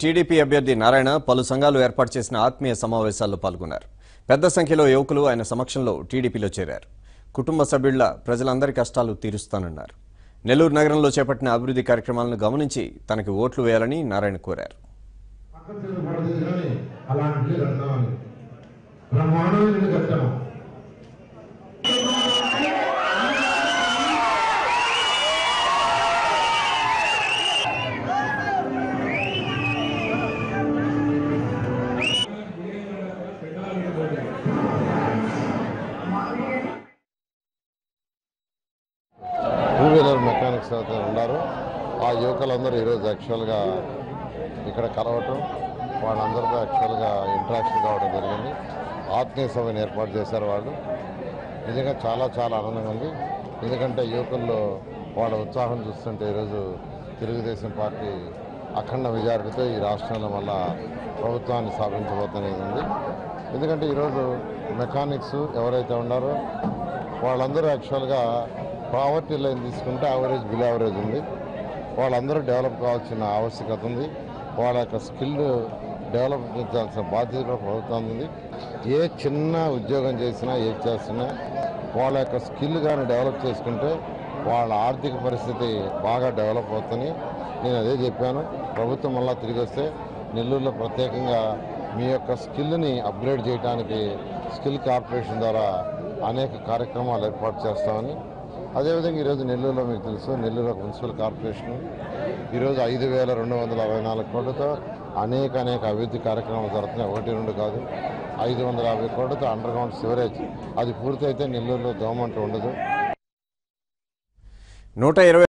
TDP అభ్యర్థి నారాయణ పలు సంఘాలు ఏర్పాటు చేసిన ఆత్మీయ సమావేశాల్లో పాల్గొన్నారు పెద్ద సంఖ్యలో యువకులు ఆయన సమక్షంలో టీడీపీలో చేరారు కుటుంబ సభ్యుల ప్రజలందరి కష్టాలు తీరుస్తానన్నారు నెల్లూరు నగరంలో చేపట్టిన అభివృద్ధి కార్యక్రమాలను గమనించి తనకి ఓట్లు వేయాలని నారాయణ కోరారు పక్కన పడదు కానీ అలాంటి ఇల్లు కడతామని బ్రహ్మాండమైన ఇల్లు కట్టాము టూ వీలర్ మెకానిక్స్ అయితే ఉన్నారు ఆ యువకులందరూ ఈరోజు యాక్చువల్గా ఇక్కడ కలవటం వాళ్ళందరితో యాక్చువల్గా ఇంట్రాక్షన్ కావడం జరిగింది ఆత్మీయ సభను ఏర్పాటు చేశారు వాళ్ళు నిజంగా చాలా చాలా ఆనందంగా ఉంది ఎందుకంటే యువకుల్లో వాళ్ళ ఉత్సాహం చూస్తుంటే ఈరోజు తెలుగుదేశం పార్టీ అఖండ మెజారిటీతో ఈ రాష్ట్రంలో మళ్ళా ప్రభుత్వాన్ని స్థాపించబోతున్నది ఉంది ఎందుకంటే ఈరోజు మెకానిక్స్ ఎవరైతే ఉన్నారో వాళ్ళందరూ యాక్చువల్గా ప్రావర్టీ లైన్ తీసుకుంటే యావరేజ్ బిలో యావరేజ్ ఉంది వాళ్ళందరూ డెవలప్ కావాల్సిన ఆవశ్యకత ఉంది వాళ్ళ యొక్క స్కిల్ డెవలప్ చేయాల్సిన బాధ్యత కూడా ప్రభుత్వం ఉంది ఏ చిన్న ఉద్యోగం చేసినా ఏది చేసినా వాళ్ళ యొక్క స్కిల్ కానీ డెవలప్ చేసుకుంటే వాళ్ళ ఆర్థిక పరిస్థితి బాగా డెవలప్ అవుతుంది నేను అదే చెప్పాను ప్రభుత్వం మళ్ళా తిరిగి వస్తే నెల్లూరులో ప్రత్యేకంగా మీ యొక్క స్కిల్ని అప్గ్రేడ్ చేయడానికి స్కిల్ కార్పొరేషన్ ద్వారా అనేక కార్యక్రమాలు ఏర్పాటు చేస్తామని అదేవిధంగా ఈరోజు నెల్లూరులో మీకు తెలుసు నెల్లూరు మున్సిపల్ కార్పొరేషన్ ఈరోజు ఐదు వేల రెండు వందల అరవై నాలుగు కోట్లతో అనేక అనేక అభివృద్ధి కార్యక్రమాలు జరుగుతున్నాయి ఒకటి రెండు కాదు ఐదు వందల యాభై కోట్లతో అండర్ గ్రౌండ్ సివరేజ్ అది పూర్తయితే నెల్లూరులో దోమంటూ ఉండదు నూట ఇరవై